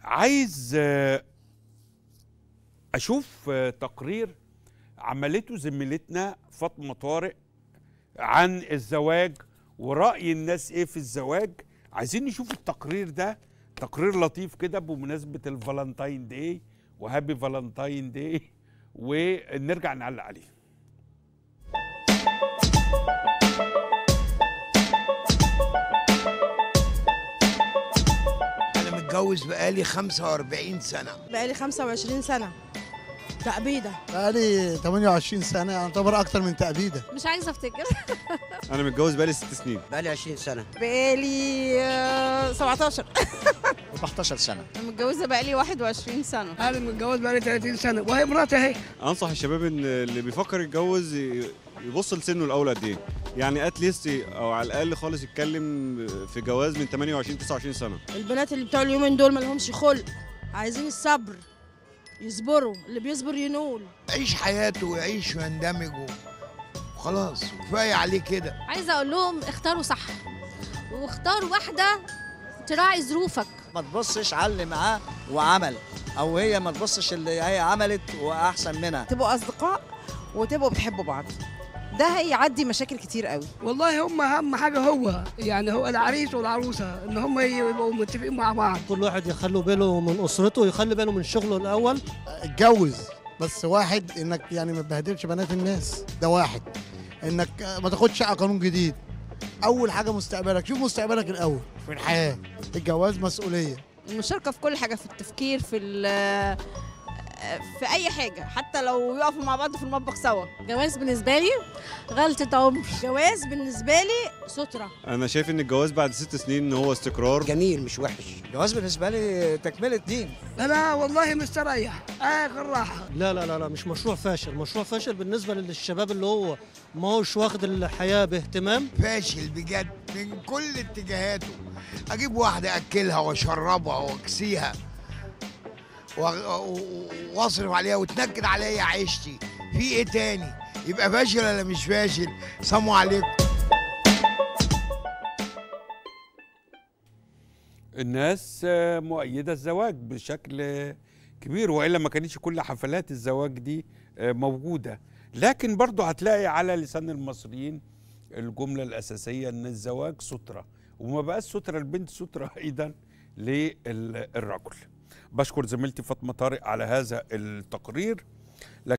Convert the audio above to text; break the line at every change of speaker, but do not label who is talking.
عايز آه، اشوف آه، تقرير عملته زميلتنا فاطمه طارق عن الزواج وراي الناس ايه في الزواج عايزين نشوف التقرير ده تقرير لطيف كده بمناسبه الفالنتاين داي وهابي فالنتاين داي ونرجع نعلق عليه
انا متجوز بقالي 45 سنه
بقالي 25 سنة تأبيدة
بقالي 28 سنة يعتبر أكتر من تأبيدة
مش عايزه افتكر
انا متجوز بقالي ست سنين
بقالي 20 سنة
بقالي آه، 17
14 سنة
أنا متجوزة بقالي 21 سنة
انا متجوز بقالي 30 سنه وهي مراتي اهي
انصح الشباب ان اللي بيفكر يتجوز ي- يبص لسنه الاول قد ايه يعني اتليست او على الاقل خالص يتكلم في جواز من 28 29 سنه
البنات اللي بتوع اليومين دول مالهمش خلق عايزين الصبر يصبروا اللي بيصبر ينول
عيش حياته ويعيش ويندمج وخلاص كفايه عليه كده
عايزه اقول لهم اختاروا صح واختاروا واحده تراعي ظروفك
ما تبصش على اللي معاه وعمل او هي ما تبصش اللي هي عملت واحسن منها
تبقوا اصدقاء وتبقوا بتحبوا بعض ده هيعدي مشاكل كتير قوي
والله هم اهم حاجه هو يعني هو العريس والعروسه ان هم يبقوا متفقين مع بعض
كل واحد يخلي باله من اسرته ويخلي باله من شغله الاول
اتجوز بس واحد إنك يعني ما تبهدلش بنات الناس ده واحد إنك ما تاخدش على قانون جديد أول حاجة مستقبلك شوف مستقبلك الأول في الحياة الجواز مسؤولية
المشاركة في كل حاجة في التفكير في ال- في أي حاجة حتى لو يقفوا مع بعض في المطبخ سوا
جواز بالنسبه لي غلطه عمر
جواز بالنسبة لي سترة
انا شايف ان الجواز بعد ست سنين هو استقرار
جميل مش وحش الجواز بالنسبة لي تكملة دين
انا والله مستريح اخر راحه
لا لا لا لا مش مشروع فاشل مشروع فاشل بالنسبه للشباب اللي هو ما هوش واخد الحياه باهتمام
فاشل بجد من كل اتجاهاته اجيب واحده اكلها واشربها واكسيها و- و- واصرف عليها وتنكد عليا عيشتي في ايه تاني يبقى فاشل ولا مش فاشل سلام عليكم
الناس آه، مؤيده الزواج بشكل آه، كبير والا ما كانتش كل حفلات الزواج دي آه، موجوده لكن برضه هتلاقي على لسان المصريين الجمله الاساسيه ان الزواج ستره وما بقاش ستره البنت ستره ايضا للرجل بشكر زميلتي فاطمه طارق على هذا التقرير